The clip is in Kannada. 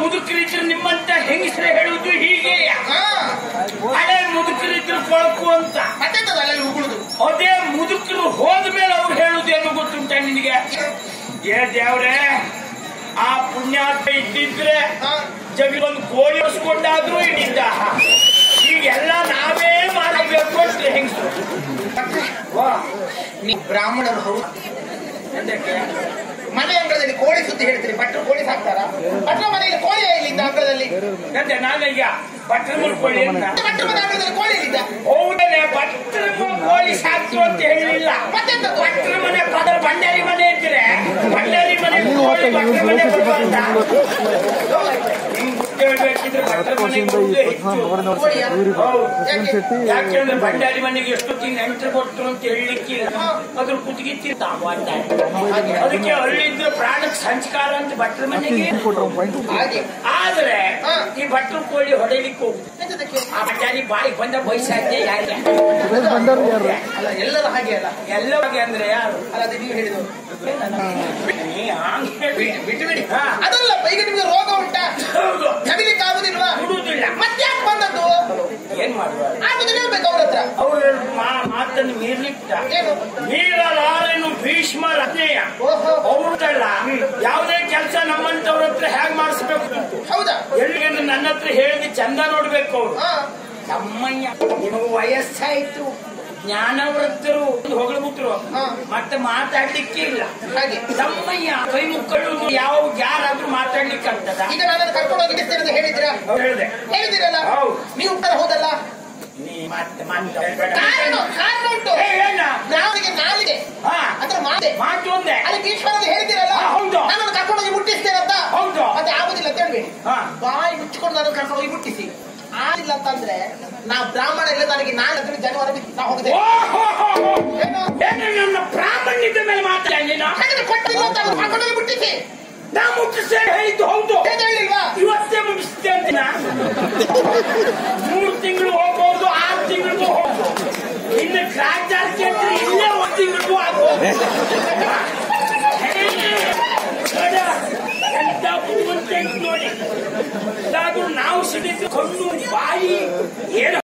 ಮುದುಕರಿದ್ರು ನಿಮ್ಮಂತ ಹೆಂಗಸರ ಹೇಳುವುದು ಹೀಗೆ ಹಾ ಹಳೆ ಮುದುಕರಿದ್ರು ಕೊಳಕು ಅಂತ ಮತ್ತೆಂತದ ಅಲ್ಲಲ್ಲಿ ಉಗುಳುದು ಅದೇ ಮುದುಕರು ಹೋದ ಮೇಲೆ ಅವ್ರು ಹೇಳುವುದೇನು ಗೊತ್ತುಂಟ ನಿನಗೆ ಏ ದೇವ್ರೆ ಆ ಪುಣ್ಯಾತ್ಮ ಇದ್ದಿದ್ರೆ ಹಾ ಜಗಿ ಒಂದು ಕೋಳಿ ಹೊಸ್ಕೊಂಡಾದ್ರೂ ಹಿಡಿದ್ದ ಈಗೆಲ್ಲ ನಾವೇ ಮಾಡಬೇಕು ಅಂತ ಹೆಂಗಸರು ಮತ್ತೆ ವಾ ನೀವು ಬ್ರಾಹ್ಮಣರು ಹೌದು ಎಂದಕ್ಕೆ ಮನೆ ಅಂಗಳದಲ್ಲಿ ಕೋಳಿ ಸುದ್ದಿ ಹೇಳ್ತೀರಿ ಭಟ್ರು ಕೋಳಿ ಸಾಕ್ತಾರ ಭಟ್ರ ಮನೆಯಲ್ಲಿ ಕೋಳಿ ಇಲ್ಲಿಂದ ಅಂಗಳದಲ್ಲಿ ಎಂತೆ ನಾನೀಗ ಬಟ್ಟೆ ಮುಳ್ಕೊಳ್ಳಿ ಅಂತ ಭಟ್ರ ಮನೆ ಅಂಗಳದಲ್ಲಿ ಕೋಳಿ ಇಲ್ಲಿದ್ದ ಹೌದನೆ ಭಟ್ರ ಕೋಳಿ ಸಾಕ್ತು ಅಂತ ಹೇಳಿಲ್ಲ ಮತ್ತೆಂತ ಭಟ್ರ ಮನೆ ಪದರ ಭಂಡಾರಿ ಮನೆ ಇದ್ರೆ ಭಂಡಾರಿ ಮನೆ ಕೋಳಿ ಭಟ್ರ ಮನೆ ಬರಬಾರ್ದ ನಿಮ್ಗ್ ಗೊತ್ತೇ ಹೇಳ್ಬೇಕಿದ್ರೆ ಭಟ್ರ ಮನೆಗೆ ಬರುವುದೇ ಹೆಚ್ಚು. ಹೌದು. ಯಾಕೆಂದ್ರೆ ಭಂಡಾರಿ ಮನೆಗೆ ಎಷ್ಟೊತ್ತಿಗೆ ನೆಂಟರು ಕೊಟ್ಟರು ಅಂತ ಹೇಳಲಿಕ್ಕಿಲ್ಲ ಅದ್ರ ಕುತ್ತಿಗೆ ತಿಂತಾವ ಅಂತ ಅದಕ್ಕೆ ಹಳ್ಳಿದ್ರೆ ಪ್ರಾಣಕ್ಕೆ ಸಂಸ್ಕಾರ ಅಂತ ಭಟ್ರ ಮನೆಗೆ ಹಾಗೆ ಆದ್ರೆ ಹಾ. ಈ ಭಟ್ರು ಕೋಳಿ ಹೊಡೆಯಲಿಕ್ಕೆ ಹೋಗುದು ಎಂತದಕ್ಕೆ ಆ ಭಂಡಾರಿ ಬಾಯಿ ಬಂದ ಬಯಸಾದ್ಯ ಯಾರಿಗೆ ಅಲ್ಲ ಎಲ್ಲರೂ ಹಾಗೆ ಅಲ್ಲ ಎಲ್ಲವಾಗಿ ಅಂದ್ರೆ ಯಾರು ಅಲ್ಲ ಅದು ನೀವು ಹೇಳಿದ್ರು ನೀ ಹಂಗ್ ಹೇಳ್ಬೇಡಿ. ಬಿಟ್ಟು ಬಿಡಿ ಹಾ. ಅದಲ್ಲಪ್ಪ ಈಗ ನಿಮ್ಗೆ ರೋಗ ಉಂಟಾ ಹೌದು ನಡಿಲಿಕ್ಕೆ ಆಗುದಿಲ್ವಾ ಬಿಡುವುದಿಲ್ಲ ಮತ್ತ್ಯಾಕೆ ಬಂದದ್ದು ಏನ್ ಮಾಡುವ ಆಗುದಿಲ್ಲ ಹೇಳ್ಬೇಕು ಅವ್ರ ಹತ್ರ ಅವ್ರ ಮಾತನ್ನು ಮೀರ್ಲಿಕ್ಕ ಏನು ಮೀರಲಾರೆನು ಭೀಷ್ಮ ರತ್ನೇಯ ಓಹೋ ಅವ್ರದಲ್ಲ ಯಾವುದೇ ಕೆಲಸ ನಮ್ಮಂತವ್ರ ಹತ್ರ ಹೇಗ್ ಮಾಡಿಸ್ಬೇಕು ಅಂತ. ಹೌದಾ ಎಲ್ಲಿಗೆ ನನ್ನ ಹತ್ರ ಹೇಳಿದ ಚಂದ ನೋಡ್ಬೇಕು ಅವ್ರು ಹಾ ತಮ್ಮಯ್ಯ ನಿಮಗೆ ವಯಸ್ಸಾಯ್ತು ಜ್ಞಾನವೃತ್ತರು ಹೊಗಳ್ಬಿಟ್ರು ಹಾ. ಮತ್ತೆ ಮಾತಾಡ್ಲಿಕ್ಕೆ ಇಲ್ಲ ಹಾಗೆ ತಮ್ಮಯ್ಯ ಕೈ ಮುಕ್ಕಳು ಯಾವ ಯಾರಾದ್ರೂ ಮಾತಾಡ್ಲಿಕ್ಕೆ ಆಗ್ತದ ಈಗ ನನ್ನನ್ನು ಕರ್ಕೊಂಡು ಹೋಗಿ ಬಿಡ್ತೇನೆ ಅಂತ ಹೇಳಿದಿರಾ ಅವ್ರು ಹೇಳಿದೆ ಹೇಳಿದಿರಲ್ಲ ಹೌದು. ನೀವು ಉತ್ತರ ಹೌದಲ್ಲ ನೀ ಮತ್ತೆ ಮಾತಾಡ್ಬೇಡ. ಕಾರಣ ಕಾರಣ ಉಂಟು ಏ, ಏನ? ನಾವಿಗೆ ನಾಲಿಗೆ ಹಾ. ಅಂದ್ರೆ ಮಾತೆ ಮಾತು ಒಂದೇ ಅಲ್ಲಿ ಭೀಷ್ಮನಿಗೆ ಹೇಳ್ತೀರಲ್ಲ ಹಾ, ಹೌದು. ನನ್ನನ್ನು ಕರ್ಕೊಂಡು ಹೋಗಿ ಮುಟ್ಟಿಸ್ತೇನೆ ಅಂತ ಹೌದು. ಮತ್ತೆ ಆಗುದಿಲ್ಲ ಅಂತ ಹೇಳ್ಬೇಡಿ ಹಾ. ಬಾಯಿ ಮುಚ್ಚಿಕೊಂಡು ನಾನು ಕರ್ಕೊಂಡು ಹೋಗಿ ಮುಟ್ಟಿಸಿ ಆಗಿಲ್ಲ ಅಂತಂದ್ರೆ ನಾ ಬ್ರಾಹ್ಮಣ ಇಲ್ಲ ನನಗೆ ನಾಳೆ ಹತ್ರ ಜನವರ ಬಿಟ್ಟು ನಾ ಹೋಗಿದೆ ಓ, ಹೋ, ಹೋ, ಹೋ. ಏನು ನನ್ನ ಪ್ರಾಮಾಣಿಕತೆ ಮೇಲೆ ಮಾತಾಡಿ ನೀನು ಹಾಗಾದ್ರೆ ಕೊಟ್ಟಿಲ್ಲ ಅಂತ ಅವ್ರು ಕರ್ಕೊಂಡು ಹೋಗಿ ಮುಟ್ಟಿಸಿ ನಾ ಮುಟ್ಟಿಸೇ ಹೇಳಿದ್ದು ಹೌದು ಹೇಗೆ ಹೇಳಿಲ್ವಾ ಇವತ್ತೇ ಮುಗಿಸ್ತೆ ಅಂತಿನ ಮೂರು ತಿಂಗಳು ಹೋಗ್ಬೋದು ಆರು ತಿಂಗಳಿಗೂ ಹೋಗ್ಬೋದು ಇನ್ನು ಕ್ರಾಂತಿ ಜಾಸ್ತಿ ಅಂದ್ರೆ ಇಲ್ಲೇ ಒಂದು ತಿಂಗಳಿಗೂ ಆಗ್ಬೋದು ನೋಡ, ಎಂತ ಬುದ್ಧಿವಂತ ಐತ್ ನೋಡಿ ಅದಾದ್ರೂ ನಾವು ಸಿಡಿದು ಕಣ್ಣು ಬಾಯಿ ಏನು